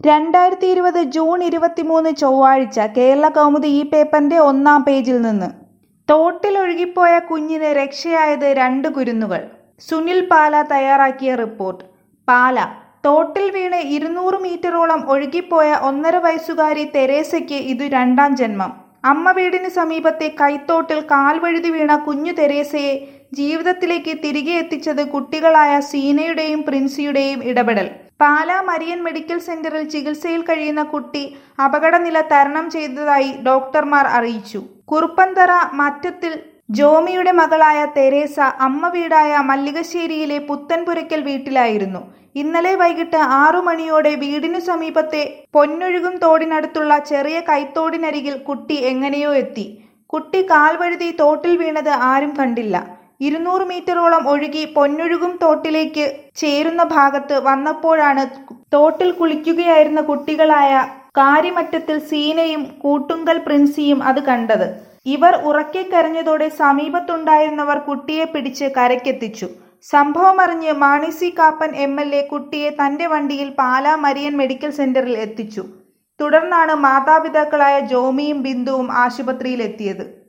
രണ്ടായിരത്തി ഇരുപത് ജൂൺ ഇരുപത്തിമൂന്ന് ചൊവ്വാഴ്ച കേരള കൗമുദി ഈ പേപ്പറിന്റെ ഒന്നാം പേജിൽ നിന്ന് തോട്ടിലൊഴുകിപ്പോയ കുഞ്ഞിന് രക്ഷയായത് രണ്ട് കുരുന്നുകൾ സുനിൽ പാല തയ്യാറാക്കിയ റിപ്പോർട്ട് പാല തോട്ടിൽ വീണ് ഇരുന്നൂറ് മീറ്ററോളം ഒഴുകിപ്പോയ ഒന്നര വയസ്സുകാരി തെരേസയ്ക്ക് ഇത് രണ്ടാം ജന്മം അമ്മ വീടിന് സമീപത്തെ കൈത്തോട്ടിൽ കാൽവഴുതി വീണ കുഞ്ഞു തെരേസയെ ജീവിതത്തിലേക്ക് തിരികെ എത്തിച്ചത് കുട്ടികളായ സീനയുടെയും പ്രിൻസിയുടെയും ഇടപെടൽ പാലാ മരിയൻ മെഡിക്കൽ സെന്ററിൽ ചികിത്സയിൽ കഴിയുന്ന കുട്ടി അപകടനില തരണം ചെയ്തതായി ഡോക്ടർമാർ അറിയിച്ചു കുറുപ്പന്തറ മറ്റത്തിൽ ജോമിയുടെ മകളായ തെരേസ അമ്മ വീടായ മല്ലികശ്ശേരിയിലെ പുത്തൻപുരയ്ക്കൽ വീട്ടിലായിരുന്നു ഇന്നലെ വൈകിട്ട് ആറു മണിയോടെ വീടിനു സമീപത്തെ പൊന്നൊഴുകും തോടിനടുത്തുള്ള ചെറിയ കൈത്തോടിനരികിൽ കുട്ടി എങ്ങനെയോ എത്തി കുട്ടി കാൽവഴുതി തോട്ടിൽ വീണത് ആരും കണ്ടില്ല ഇരുന്നൂറ് മീറ്ററോളം ഒഴുകി പൊന്നൊഴുകും തോട്ടിലേക്ക് ചേരുന്ന ഭാഗത്ത് വന്നപ്പോഴാണ് തോട്ടിൽ കുളിക്കുകയായിരുന്ന കുട്ടികളായ കാരിമറ്റത്തിൽ സീനയും കൂട്ടുങ്കൽ പ്രിൻസിയും അത് കണ്ടത് ഇവർ ഉറക്കെ കരഞ്ഞതോടെ സമീപത്തുണ്ടായിരുന്നവർ കുട്ടിയെ പിടിച്ച് കരയ്ക്കെത്തിച്ചു സംഭവമറിഞ്ഞ് Mani C Kappan M L A കുട്ടിയെ തന്റെ വണ്ടിയിൽ പാലാ മരിയൻ മെഡിക്കൽ സെന്ററിൽ എത്തിച്ചു തുടർന്നാണ് മാതാപിതാക്കളായ ജോമിയും ബിന്ദുവും ആശുപത്രിയിലെത്തിയത്